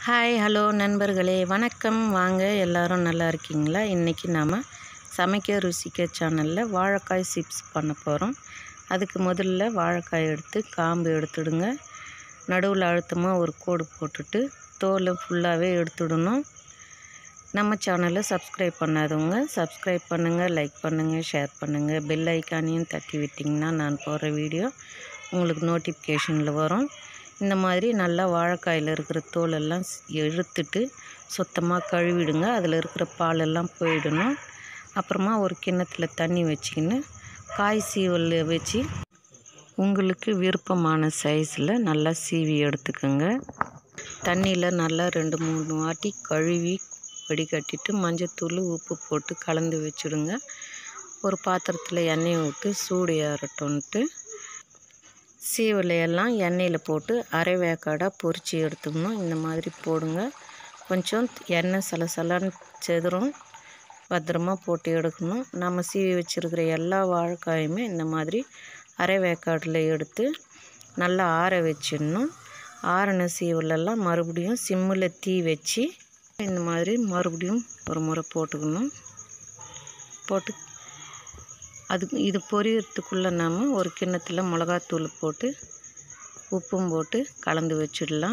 hi hello நண்பர்களே வணக்கம் வாங்க எல்லாரும் நல்லா இருக்கீங்களா இன்றைக்கி நாம் சமைக்க ருசிக்க சேனலில் வாழைக்காய் சிப்ஸ் பண்ண போகிறோம் அதுக்கு முதல்ல வாழைக்காய் எடுத்து காம்பு எடுத்துடுங்க நடுவில் அழுத்தமாக ஒரு கோடு போட்டுட்டு தோலை ஃபுல்லாகவே எடுத்துடணும் நம்ம சேனலை சப்ஸ்கிரைப் பண்ணாதவங்க சப்ஸ்கிரைப் பண்ணுங்கள் லைக் பண்ணுங்கள் ஷேர் பண்ணுங்கள் பெல் ஐக்கானையும் தட்டி விட்டிங்கன்னா நான் போடுற வீடியோ உங்களுக்கு நோட்டிஃபிகேஷனில் வரும் இந்த மாதிரி நல்லா வாழைக்காயில் இருக்கிற தோலெல்லாம் எடுத்துட்டு சுத்தமாக கழுவிடுங்க அதில் இருக்கிற பாலெல்லாம் போயிடணும் அப்புறமா ஒரு கிண்ணத்தில் தண்ணி வச்சுக்கின்னு காய் சீவல் வச்சு உங்களுக்கு விருப்பமான சைஸில் நல்லா சீவி எடுத்துக்கோங்க தண்ணியில் நல்லா ரெண்டு மூணு வாட்டி கழுவி வடிகட்டிட்டு மஞ்சத்தூள் உப்பு போட்டு கலந்து வச்சுடுங்க ஒரு பாத்திரத்தில் எண்ணெயை விட்டு சூடு ஏறட்டும்ன்ட்டு சீவலையெல்லாம் எண்ணெயில் போட்டு அரை வேக்காடாக பொரித்து எடுத்துக்கணும் இந்த மாதிரி போடுங்க கொஞ்சம் எண்ணெய் சலசலன்னு செதுரும் பத்திரமா போட்டு எடுக்கணும் நம்ம சீவி வச்சுருக்கிற எல்லா வாழைக்காயுமே இந்த மாதிரி அரை வேக்காடில் எடுத்து நல்லா ஆற வச்சிடணும் ஆறின சீவலெல்லாம் மறுபடியும் சிம்மில் தீ வச்சு இந்த மாதிரி மறுபடியும் ஒரு முறை போட்டுக்கணும் போட்டு அதுக்கு இது பொரியறதுக்குள்ளே நாம் ஒரு கிண்ணத்தில் மிளகாத்தூள் போட்டு உப்பும் போட்டு கலந்து வச்சிடலாம்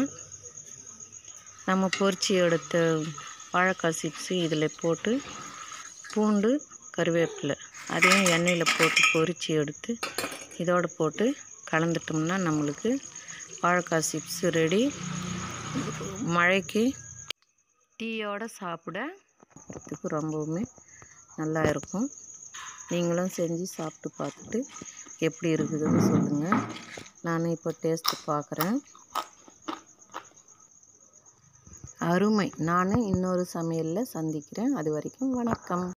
நம்ம பொரிச்சு எடுத்த வாழைக்காய் சிப்ஸு இதில் போட்டு பூண்டு கருவேப்பிலை அதையும் எண்ணெயில் போட்டு பொரித்து எடுத்து இதோடு போட்டு கலந்துட்டோம்னா நம்மளுக்கு வாழைக்காய் சிப்ஸு ரெடி மழைக்கு டீயோடு சாப்பிட அதுக்கு ரொம்பவுமே நல்லா இருக்கும் நீங்களும் செஞ்சு சாப்பிட்டு பார்த்துட்டு எப்படி இருக்குதுன்னு சொல்லுங்கள் நான் இப்போ டேஸ்ட்டு பார்க்குறேன் அருமை நான் இன்னொரு சமையலில் சந்திக்கிறேன் அது வரைக்கும் வணக்கம்